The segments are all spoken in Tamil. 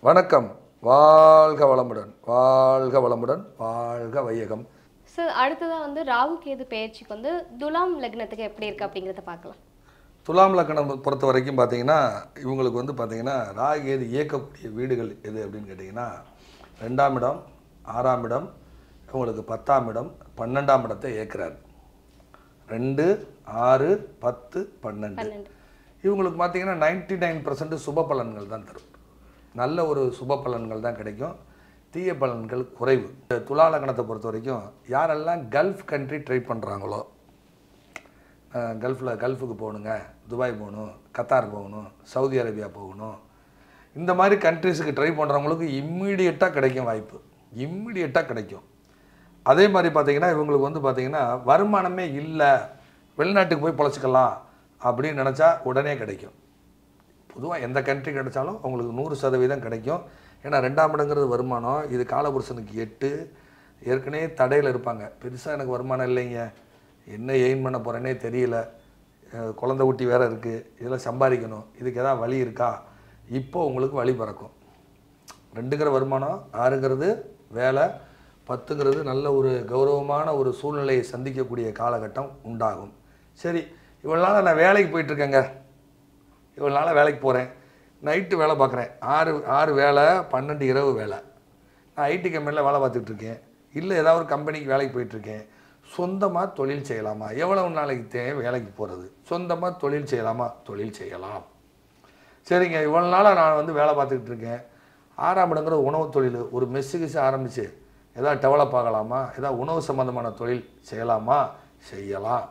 வணக்கம் வாழ்க வளமுடன் வாழ்க வளமுடன் வாழ்க வையகம் சார் அடுத்ததா வந்து ராகு கேது பெயர்ச்சிக்கு வந்து துலாம் லக்னத்துக்கு எப்படி இருக்கு அப்படிங்கிறத பார்க்கலாம் துலாம் லக்கணம் பொறுத்த வரைக்கும் பார்த்தீங்கன்னா இவங்களுக்கு வந்து பார்த்தீங்கன்னா ராகு எது இயக்கக்கூடிய வீடுகள் எது அப்படின்னு கேட்டிங்கன்னா ரெண்டாம் இடம் ஆறாம் இடம் இவங்களுக்கு பத்தாம் இடம் பன்னெண்டாம் இடத்தை இயக்குறாரு ரெண்டு ஆறு பத்து பன்னெண்டு பன்னெண்டு இவங்களுக்கு பார்த்தீங்கன்னா நைன்டி நைன் பர்சன்ட் சுப பலன்கள் தான் தரும் நல்ல ஒரு சுப பலன்கள் தான் கிடைக்கும் தீய பலன்கள் குறைவு இந்த துலா லக்னத்தை பொறுத்த வரைக்கும் யாரெல்லாம் கல்ஃப் கண்ட்ரி ட்ரை பண்ணுறாங்களோ கல்ஃபில் கல்ஃபுக்கு போகணுங்க துபாய் போகணும் கத்தார் போகணும் சவுதி அரேபியா போகணும் இந்த மாதிரி கண்ட்ரிஸுக்கு ட்ரை பண்ணுறவங்களுக்கு இம்மீடியட்டாக கிடைக்கும் வாய்ப்பு இம்மீடியட்டாக கிடைக்கும் அதே மாதிரி பார்த்தீங்கன்னா இவங்களுக்கு வந்து பார்த்தீங்கன்னா வருமானமே இல்லை வெளிநாட்டுக்கு போய் பொழைச்சிக்கலாம் அப்படின்னு நினச்சா உடனே கிடைக்கும் பொதுவாக எந்த கண்ட்ரி கிடைச்சாலும் உங்களுக்கு நூறு சதவீதம் கிடைக்கும் ஏன்னா ரெண்டாம் இடங்கிறது வருமானம் இது காலபுருஷனுக்கு எட்டு ஏற்கனவே தடையில் இருப்பாங்க பெருசாக எனக்கு வருமானம் இல்லைங்க என்ன எய்ம் பண்ண போகிறேனே தெரியல அஹ் குழந்தை ஊட்டி வேற இருக்குது இதெல்லாம் சம்பாதிக்கணும் இதுக்கு எதாவது வழி இருக்கா இப்போ உங்களுக்கு வழி பிறக்கும் ரெண்டுங்கிற வருமானம் ஆறுங்கிறது வேலை பத்துங்கிறது நல்ல ஒரு கௌரவமான ஒரு சூழ்நிலையை சந்திக்கக்கூடிய காலகட்டம் உண்டாகும் சரி இவ்வளோ நாள் நான் வேலைக்கு போயிட்டுருக்கேங்க இவ்வளோ நாளாக வேலைக்கு போகிறேன் நைட்டு வேலை பார்க்குறேன் ஆறு ஆறு வேலை பன்னெண்டு இரவு வேலை நான் ஐடி கம்பெனியில் வேலை பார்த்துட்டு இருக்கேன் இல்லை ஏதாவது ஒரு கம்பெனிக்கு வேலைக்கு போயிட்டுருக்கேன் சொந்தமாக தொழில் செய்யலாமா எவ்வளவு நாளைக்கு தே வேலைக்கு போகிறது சொந்தமாக தொழில் செய்யலாமா தொழில் செய்யலாம் சரிங்க இவ்வளோ நாளாக நான் வந்து வேலை பார்த்துக்கிட்டு இருக்கேன் ஆறாம் இடங்கிற உணவு தொழில் ஒரு மெஸ்ஸு கிஸ்ஸு ஆரம்பித்து ஏதாவது டெவலப் ஆகலாமா ஏதாவது உணவு சம்மந்தமான தொழில் செய்யலாமா செய்யலாம்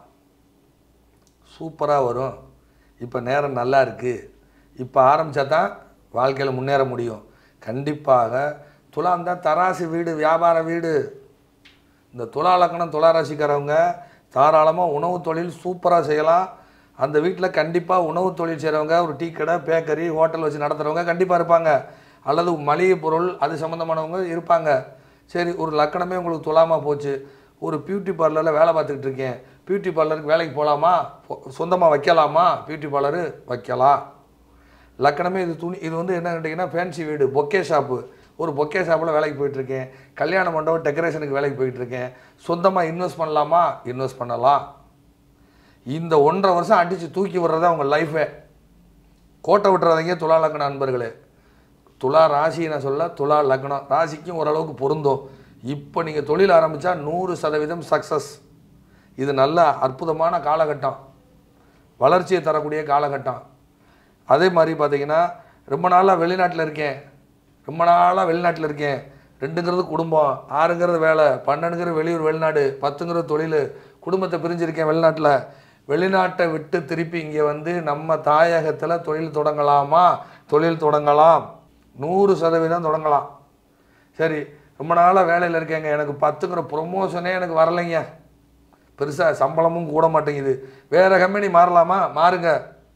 சூப்பராக வரும் இப்போ நேரம் நல்லா இருக்குது இப்போ ஆரம்பித்தா தான் வாழ்க்கையில் முன்னேற முடியும் கண்டிப்பாக துலாம் தான் தராசு வீடு வியாபார வீடு இந்த துலா லக்கணம் துலா ராசிக்காரவங்க தாராளமாக உணவு தொழில் சூப்பராக செய்யலாம் அந்த வீட்டில் கண்டிப்பாக உணவு தொழில் செய்கிறவங்க ஒரு டீ கடை பேக்கரி ஹோட்டல் வச்சு நடத்துகிறவங்க கண்டிப்பாக இருப்பாங்க அல்லது மளிகை பொருள் அது சம்மந்தமானவங்க இருப்பாங்க சரி ஒரு லக்கணமே உங்களுக்கு துலாமாக போச்சு ஒரு பியூட்டி பார்லரில் வேலை பார்த்துக்கிட்டு இருக்கேன் பியூட்டி பார்லருக்கு வேலைக்கு போகலாமா சொந்தமாக வைக்கலாமா பியூட்டி பார்லரு வைக்கலாம் லக்கணமே இது துணி இது வந்து என்ன கேட்டிங்கன்னா ஃபேன்சி வீடு பொக்கே ஷாப்பு ஒரு பொக்கே ஷாப்பில் வேலைக்கு போயிட்டுருக்கேன் கல்யாண மண்டபம் டெக்கரேஷனுக்கு வேலைக்கு போயிட்டுருக்கேன் சொந்தமாக இன்வெஸ்ட் பண்ணலாமா இன்வெஸ்ட் பண்ணலாம் இந்த ஒன்றரை வருஷம் அடித்து தூக்கி விடுறதா உங்கள் லைஃபே கோட்டை விட்டுறாதீங்க துலா லக்ன நண்பர்களே துலா ராசி நான் சொல்ல துலா லக்னம் ராசிக்கும் ஓரளவுக்கு பொருந்தும் இப்போ நீங்கள் தொழில் ஆரம்பித்தா நூறு சதவீதம் சக்ஸஸ் இது நல்ல அற்புதமான காலகட்டம் வளர்ச்சியை தரக்கூடிய காலகட்டம் அதே மாதிரி பார்த்தீங்கன்னா ரொம்ப நாளாக வெளிநாட்டில் இருக்கேன் ரொம்ப நாளாக வெளிநாட்டில் இருக்கேன் ரெண்டுங்கிறது குடும்பம் ஆறுங்கிறது வேலை பன்னெண்டுங்கிறது வெளியூர் வெளிநாடு பத்துங்கிறது தொழில் குடும்பத்தை பிரிஞ்சிருக்கேன் வெளிநாட்டில் வெளிநாட்டை விட்டு திருப்பி இங்கே வந்து நம்ம தாயகத்தில் தொழில் தொடங்கலாமா தொழில் தொடங்கலாம் நூறு சதவீதம் தொடங்கலாம் சரி ரொம்ப நாளாக வேலையில் இருக்கேங்க எனக்கு பத்துங்கிற ப்ரொமோஷனே எனக்கு வரலைங்க பெருசாக சம்பளமும் கூட மாட்டேங்குது வேறு கம்பெனி மாறலாமா மாறுங்க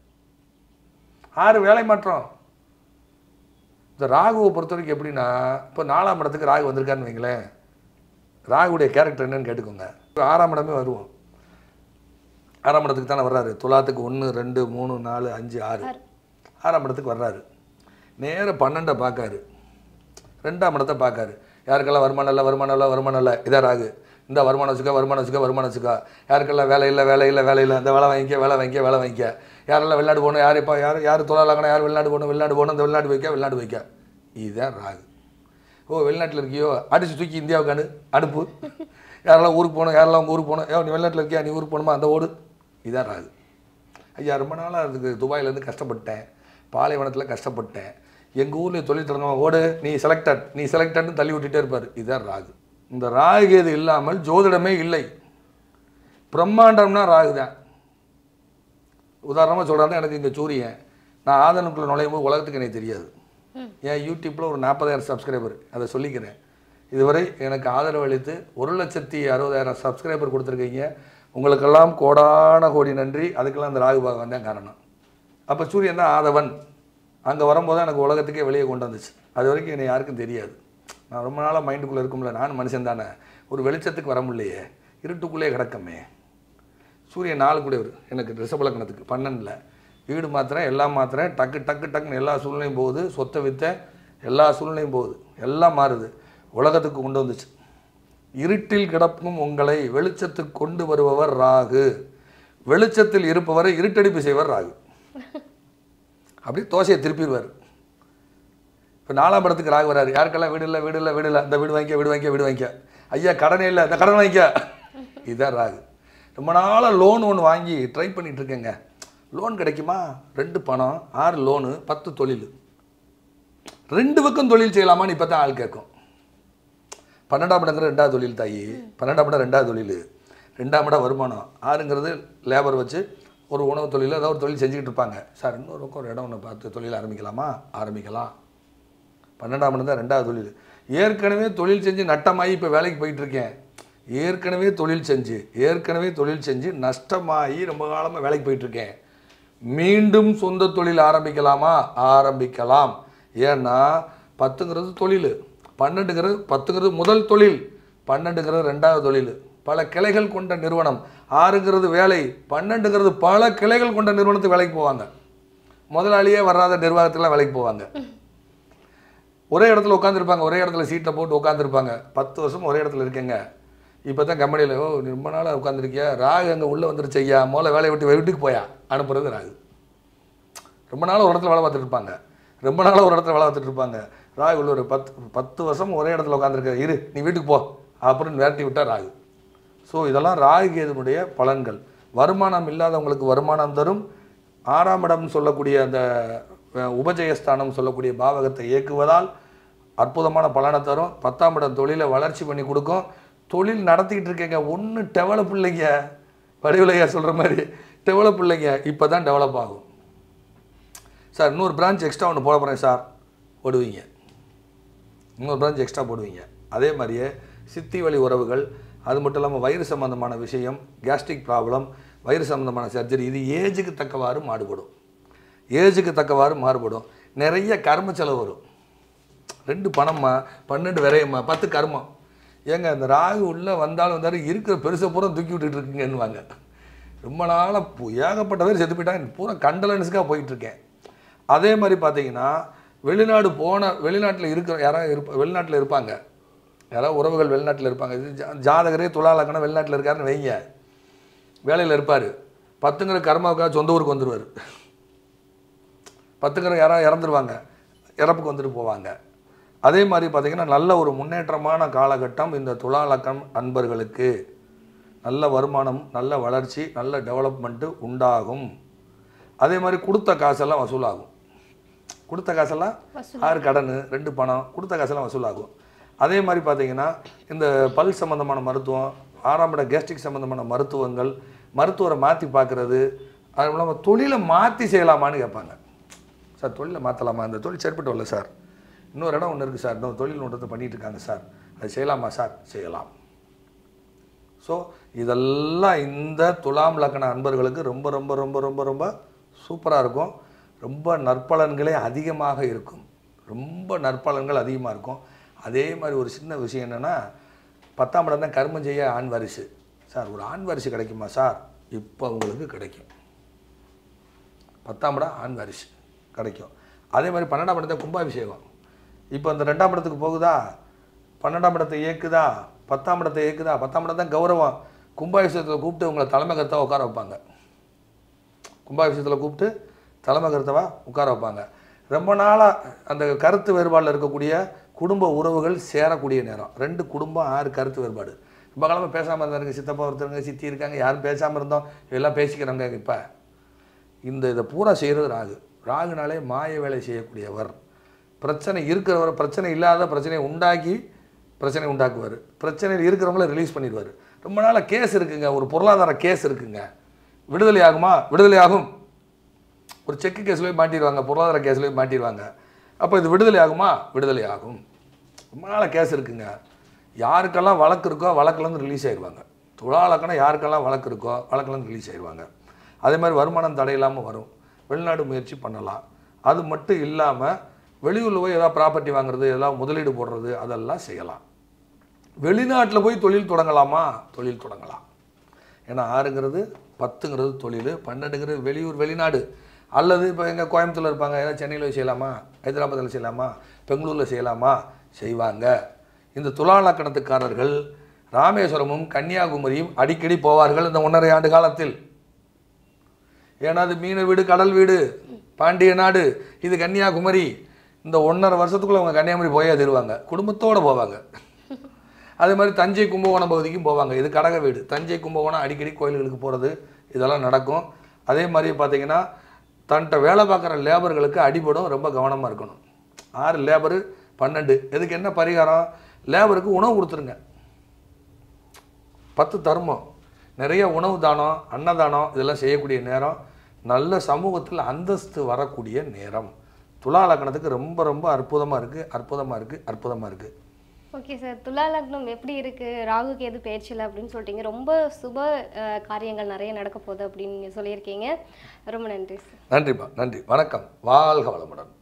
ஆறு வேலை மாற்றம் இந்த ராகுவை பொறுத்த வரைக்கும் எப்படின்னா இப்போ நாலாம் இடத்துக்கு ராகு வந்திருக்காருன்னு வைங்களேன் ராகுடைய கேரக்டர் என்னன்னு கேட்டுக்கோங்க இப்போ ஆறாம் இடமே வருவோம் ஆறாம் இடத்துக்கு தானே வர்றாரு துலாத்துக்கு ஒன்று ரெண்டு மூணு நாலு அஞ்சு ஆறு ஆறாம் இடத்துக்கு வர்றாரு நேர பன்னெண்டை பார்க்காரு ரெண்டாம் இடத்தை பார்க்காரு யாருக்கெல்லாம் வருமானம் இல்லை வருமானம் இல்லை வருமானம் இல்லை இதான் ராகு இந்த வருமானம் வச்சுக்கா வருமானம் வச்சுக்கா வருமானம் வச்சுக்கா யாருக்கெல்லாம் வேலை இல்லை வேலை இல்லை வேலை இல்லை இந்த வேலை வாங்கிக்க வேலை வாங்கிக்க வேலை வாங்கிக்க யாரெல்லாம் வெளிநாடு போகணும் யார் இப்போ யார் யார் தொழிலாளங்கனா யார் வெளிநாடு போகணும் வெளிநாடு போகணும் இந்த வெளிநாடு வைக்க வெளிநாடு வைக்க இதுதான் ராகு ஓ வெளிநாட்டில் இருக்கியோ அடிச்சு தூக்கி இந்தியாவுக்கு அனு அனுப்பு யாரெல்லாம் ஊருக்கு போகணும் யாரெல்லாம் உங்கள் ஊருக்கு போகணும் ஏ நீ வெளிநாட்டில் இருக்கியா நீ ஊருக்கு போகணுமா அந்த ஓடு இதுதான் ராகு ஐயா ரொம்ப நாளாக அதுக்கு துபாயிலேருந்து கஷ்டப்பட்டேன் பாலைவனத்தில் கஷ்டப்பட்டேன் எங்கள் ஊரில் தொழில் தொடங்க ஓடு நீ செலக்டட் நீ செலக்டட்னு தள்ளி விட்டுட்டே இருப்பார் இதுதான் ராகு இந்த ராகு கேது இல்லாமல் ஜோதிடமே இல்லை பிரம்மாண்டம்னா ராகு தான் உதாரணமாக சொல்கிறாருன்னா எனக்கு இங்கே சூரியன் நான் ஆதனுக்குள்ளே நுழையும் போது உலகத்துக்கு எனக்கு தெரியாது என் யூடியூப்பில் ஒரு நாற்பதாயிரம் சப்ஸ்கிரைபர் அதை சொல்லிக்கிறேன் இதுவரை எனக்கு ஆதரவு அளித்து ஒரு லட்சத்தி அறுபதாயிரம் சப்ஸ்கிரைபர் கொடுத்துருக்கீங்க உங்களுக்கெல்லாம் கோடான கோடி நன்றி அதுக்கெல்லாம் அந்த ராகு பகவான் தான் காரணம் அப்போ சூரியன் தான் ஆதவன் அங்கே வரும்போது எனக்கு உலகத்துக்கே வெளியே கொண்டு வந்துச்சு அது வரைக்கும் என்னை யாருக்கும் தெரியாது நான் ரொம்ப நாளாக மைண்டுக்குள்ளே இருக்கும்ல நான் மனுஷன் தானே ஒரு வெளிச்சத்துக்கு வர முடியலையே இருட்டுக்குள்ளே கிடக்கமே சூரியன் நாலு கூடியவர் எனக்கு ரிஷபலக்கணத்துக்கு பன்னெண்டில் வீடு மாத்திரேன் எல்லாம் மாத்திரேன் டக்கு டக்கு டக்குன்னு எல்லா சூழ்நிலையும் போகுது சொத்தை விற்றேன் எல்லா சூழ்நிலையும் போகுது எல்லாம் மாறுது உலகத்துக்கு கொண்டு வந்துச்சு இருட்டில் கிடப்பும் உங்களை வெளிச்சத்துக்கு கொண்டு வருபவர் ராகு வெளிச்சத்தில் இருப்பவரை இருட்டடிப்பு செய்வர் ராகு அப்படி தோசையை திருப்பிடுவார் இப்போ நாலாம் படத்துக்கு ராகு வராரு யாருக்கெல்லாம் வீடு இல்லை வீடு இல்லை வீடு இல்லை இந்த வீடு வாங்கிக்க வீடு வாங்கிக்க வீடு வாங்கிக்க ஐயா கடனே இல்லை இந்த கடன் வாங்கிக்க இதுதான் ராகு ரொம்ப நாளாக லோன் ஒன்று வாங்கி ட்ரை பண்ணிட்டு இருக்கேங்க லோன் கிடைக்குமா ரெண்டு பணம் ஆறு லோனு பத்து தொழில் ரெண்டு பக்கம் தொழில் செய்யலாமான்னு இப்போ தான் ஆள் கேட்கும் பன்னெண்டாம் இடங்கிற ரெண்டாவது தொழில் தாயி பன்னெண்டாம் இடம் ரெண்டாவது தொழில் ரெண்டாம் இடம் வருமானம் ஆறுங்கிறது லேபர் வச்சு ஒரு உணவு தொழில் ஏதோ ஒரு தொழில் செஞ்சுக்கிட்டு இருப்பாங்க சார் இன்னொரு பக்கம் ஒரு இடம் ஒன்று பார்த்து தொழில் ஆரம்பிக்கலாமா ஆரம்பிக்கலாம் பன்னெண்டாம் இடம் தான் ரெண்டாவது தொழில் ஏற்கனவே தொழில் செஞ்சு நட்டமாகி இப்போ வேலைக்கு போயிட்டு இருக்கேன் ஏற்கனவே தொழில் செஞ்சு ஏற்கனவே தொழில் செஞ்சு நஷ்டமாகி ரொம்ப காலமாக வேலைக்கு போயிட்டு இருக்கேன் மீண்டும் சொந்த தொழில் ஆரம்பிக்கலாமா ஆரம்பிக்கலாம் ஏன்னா பத்துங்கிறது தொழில் பன்னெண்டுங்கிறது பத்துங்கிறது முதல் தொழில் பன்னெண்டுங்கிறது ரெண்டாவது தொழில் பல கிளைகள் கொண்ட நிறுவனம் ஆறுங்கிறது வேலை பன்னெண்டுங்கிறது பல கிளைகள் கொண்ட நிறுவனத்துக்கு வேலைக்கு போவாங்க முதலாளியே வராத நிர்வாகத்துக்குலாம் வேலைக்கு போவாங்க ஒரே இடத்துல உட்காந்துருப்பாங்க ஒரே இடத்துல சீட்டில் போட்டு உட்காந்துருப்பாங்க பத்து வருஷம் ஒரே இடத்துல இருக்கேங்க இப்போ தான் கம்பெனியில் ஓ நீ ரொம்ப நாளாக உட்காந்துருக்கியா ராகு அங்கே உள்ளே வந்துருச்சு ஐயா முதல்ல வேலையை விட்டு வீட்டுக்கு போயா அனுப்புறது ராகு ரொம்ப நாள் ஒரு இடத்துல வேலை பார்த்துட்டு இருப்பாங்க ரொம்ப நாளாக ஒரு இடத்துல வேலை பார்த்துட்டு இருப்பாங்க ராகு உள்ள ஒரு பத்து பத்து வருஷம் ஒரே இடத்துல உட்காந்துருக்க இரு நீ வீட்டுக்கு போ அப்படின்னு விரட்டி விட்டா ராகு ஸோ இதெல்லாம் ராகு கேதுனுடைய பலன்கள் வருமானம் இல்லாதவங்களுக்கு வருமானம் தரும் ஆறாம் இடம் சொல்லக்கூடிய அந்த அஹ், உபஜயஸ்தானம் சொல்லக்கூடிய பாவகத்தை இயக்குவதால் அற்புதமான பலனை தரும் பத்தாம் இடம் தொழிலை வளர்ச்சி பண்ணி கொடுக்கும் தொழில் நடத்திக்கிட்டு இருக்கேங்க ஒன்றும் டெவலப் இல்லைங்க வடிவிலையா சொல்கிற மாதிரி டெவலப் இல்லைங்க இப்போ தான் டெவலப் ஆகும் சார் இன்னொரு பிரான்ச் எக்ஸ்ட்ரா ஒன்று போட போகிறேன் சார் போடுவீங்க இன்னொரு பிரான்ச் எக்ஸ்ட்ரா போடுவீங்க அதே மாதிரியே சித்தி வழி உறவுகள் அது மட்டும் இல்லாமல் வயிறு சம்பந்தமான விஷயம் கேஸ்ட்ரிக் ப்ராப்ளம் வயிறு சம்பந்தமான சர்ஜரி இது ஏஜுக்கு தக்கவாறு மாறுபடும் ஏஜுக்கு தக்கவாறு மாறுபடும் நிறைய கர்ம செலவு வரும் ரெண்டு பணம்மா பன்னெண்டு விரையம்மா பத்து கர்மம் ஏங்க இந்த ராகு உள்ளே வந்தாலும் வந்தாலும் இருக்கிற பெருசை பூரா தூக்கி விட்டுட்டு இருக்கீங்கன்னுவாங்க ரொம்ப நாளாக ஏகப்பட்ட பேர் செத்து போயிட்டாங்க பூரா கண்டலன்ஸுக்காக போயிட்டு இருக்கேன் அதே மாதிரி பார்த்தீங்கன்னா வெளிநாடு போன வெளிநாட்டில் இருக்கிற யாராவது இருப்ப வெளிநாட்டில் இருப்பாங்க யாராவது உறவுகள் வெளிநாட்டில் இருப்பாங்க இது ஜா- ஜாதகரே துலா லக்னம் வெளிநாட்டில் இருக்காருன்னு வைங்க வேலையில் இருப்பார் பத்துங்கிற கர்மாவுக்காக சொந்த ஊருக்கு வந்துடுவார் பத்துக்கிற யாராவது இறந்துருவாங்க இறப்புக்கு வந்துட்டு போவாங்க அதே மாதிரி பார்த்தீங்கன்னா நல்ல ஒரு முன்னேற்றமான காலகட்டம் இந்த துலா லக்கம் அன்பர்களுக்கு நல்ல வருமானம் நல்ல வளர்ச்சி நல்ல டெவலப்மெண்ட்டு உண்டாகும் அதே மாதிரி கொடுத்த காசெல்லாம் வசூலாகும் கொடுத்த காசெல்லாம் ஆறு கடன் ரெண்டு பணம் கொடுத்த காசெல்லாம் வசூலாகும் அதே மாதிரி பார்த்தீங்கன்னா இந்த பல் சம்மந்தமான மருத்துவம் ஆறாம் இட கேஸ்ட்ரிக் சம்மந்தமான மருத்துவங்கள் மருத்துவரை மாற்றி பார்க்குறது அது இல்லாமல் தொழிலை மாற்றி செய்யலாமான்னு கேட்பாங்க சார் தொழிலை மாற்றலாமா இந்த தொழில் சரிப்பட்டு வரல சார் இன்னொரு இடம் ஒன்று இருக்குது சார் இன்னொரு தொழில் ஒன்றத்தை பண்ணிட்டு இருக்காங்க சார் அது செய்யலாமா சார் செய்யலாம் ஸோ இதெல்லாம் இந்த துலாம் லக்கண அன்பர்களுக்கு ரொம்ப ரொம்ப ரொம்ப ரொம்ப ரொம்ப சூப்பராக இருக்கும் ரொம்ப நற்பலன்களே அதிகமாக இருக்கும் ரொம்ப நற்பலன்கள் அதிகமாக இருக்கும் அதே மாதிரி ஒரு சின்ன விஷயம் என்னென்னா பத்தாம் இடம் தான் கர்மம் செய்ய ஆண் வாரிசு சார் ஒரு ஆண் வாரிசு கிடைக்குமா சார் இப்போ உங்களுக்கு கிடைக்கும் பத்தாம் இடம் ஆண் வாரிசு கிடைக்கும் அதே மாதிரி பன்னெண்டாம் இடத்தை கும்பாபிஷேகம் இப்போ அந்த ரெண்டாம் இடத்துக்கு போகுதா பன்னெண்டாம் இடத்தை இயக்குதா பத்தாம் இடத்தை இயக்குதா பத்தாம் இடம் தான் கௌரவம் கும்பாபிஷேகத்தில் கூப்பிட்டு உங்களை தலைமை கருத்தாக உட்கார வைப்பாங்க கும்பாபிஷேகத்தில் கூப்பிட்டு தலைமை கருத்தவா உட்கார வைப்பாங்க ரொம்ப நாளாக அந்த கருத்து வேறுபாடில் இருக்கக்கூடிய குடும்ப உறவுகள் சேரக்கூடிய நேரம் ரெண்டு குடும்பம் ஆறு கருத்து வேறுபாடு ரொம்ப காலமாக பேசாமல் இருந்தாருங்க சித்தப்பா ஒருத்தருங்க சித்தி இருக்காங்க யாரும் பேசாமல் இருந்தோம் எல்லாம் பேசிக்கிறாங்க இப்போ இந்த இதை பூரா செய்கிறது ராகு ராகுனாலே மாய வேலை செய்யக்கூடியவர் பிரச்சனை இருக்கிறவர் பிரச்சனை இல்லாத பிரச்சனையை உண்டாக்கி பிரச்சனை உண்டாக்குவார் பிரச்சனையில் இருக்கிறவங்கள ரிலீஸ் பண்ணிடுவார் ரொம்ப நாளாக கேஸ் இருக்குங்க ஒரு பொருளாதார கேஸ் இருக்குங்க விடுதலை ஆகுமா விடுதலை ஆகும் ஒரு செக்கு கேஸில் போய் மாட்டிடுவாங்க பொருளாதார கேஸில் போய் மாட்டிடுவாங்க அப்போ இது விடுதலை ஆகுமா விடுதலை ஆகும் ரொம்ப நாளாக கேஸ் இருக்குங்க யாருக்கெல்லாம் வழக்கு இருக்கோ வழக்குலேருந்து ரிலீஸ் ஆயிடுவாங்க துளாலக்கணம் யாருக்கெல்லாம் வழக்கு இருக்கோ வழக்குலேருந்து ரிலீஸ் ஆயிடுவாங்க அதே மாதிரி வருமானம் தடை இல்லாமல் வரும் வெளிநாடு முயற்சி பண்ணலாம் அது மட்டும் இல்லாமல் வெளியூரில் போய் ஏதாவது ப்ராப்பர்ட்டி வாங்குறது ஏதாவது முதலீடு போடுறது அதெல்லாம் செய்யலாம் வெளிநாட்டில் போய் தொழில் தொடங்கலாமா தொழில் தொடங்கலாம் ஏன்னா ஆறுங்கிறது பத்துங்கிறது தொழில் பன்னெண்டுங்கிறது வெளியூர் வெளிநாடு அல்லது இப்போ எங்கள் கோயம்புத்தூர்ல இருப்பாங்க ஏதாவது சென்னையில் செய்யலாமா ஹைதராபாத்தில் செய்யலாமா பெங்களூரில் செய்யலாமா செய்வாங்க இந்த துலா லக்கணத்துக்காரர்கள் ராமேஸ்வரமும் கன்னியாகுமரியும் அடிக்கடி போவார்கள் இந்த ஒன்றரை ஆண்டு காலத்தில் ஏன்னா அது மீன வீடு கடல் வீடு பாண்டிய நாடு இது கன்னியாகுமரி இந்த ஒன்றரை வருஷத்துக்குள்ள அவங்க கன்னியாகுமரி போயே தருவாங்க குடும்பத்தோடு போவாங்க அதே மாதிரி தஞ்சை கும்பகோணம் பகுதிக்கும் போவாங்க இது கடக வீடு தஞ்சை கும்பகோணம் அடிக்கடி கோயில்களுக்கு போகிறது இதெல்லாம் நடக்கும் அதே மாதிரி பார்த்தீங்கன்னா தன்கிட்ட வேலை பார்க்குற லேபர்களுக்கு அடிபடும் ரொம்ப கவனமாக இருக்கணும் ஆறு லேபரு பன்னெண்டு இதுக்கு என்ன பரிகாரம் லேபருக்கு உணவு கொடுத்துருங்க பத்து தர்மம் நிறைய உணவு தானம் அன்னதானம் இதெல்லாம் செய்யக்கூடிய நேரம் நல்ல சமூகத்தில் அந்தஸ்து வரக்கூடிய நேரம் துலா லக்னத்துக்கு ரொம்ப ரொம்ப அற்புதமாக இருக்குது அற்புதமாக இருக்குது அற்புதமாக இருக்குது ஓகே சார் துலா லக்னம் எப்படி இருக்கு ராகு கேது பேச்சில் அப்படின்னு சொல்லிட்டீங்க ரொம்ப சுப அஹ், காரியங்கள் நிறைய நடக்க போகுது அப்படின்னு நீங்க சொல்லியிருக்கீங்க ரொம்ப நன்றி சார் நன்றிம்மா நன்றி வணக்கம் வாழ்க வளமுடன்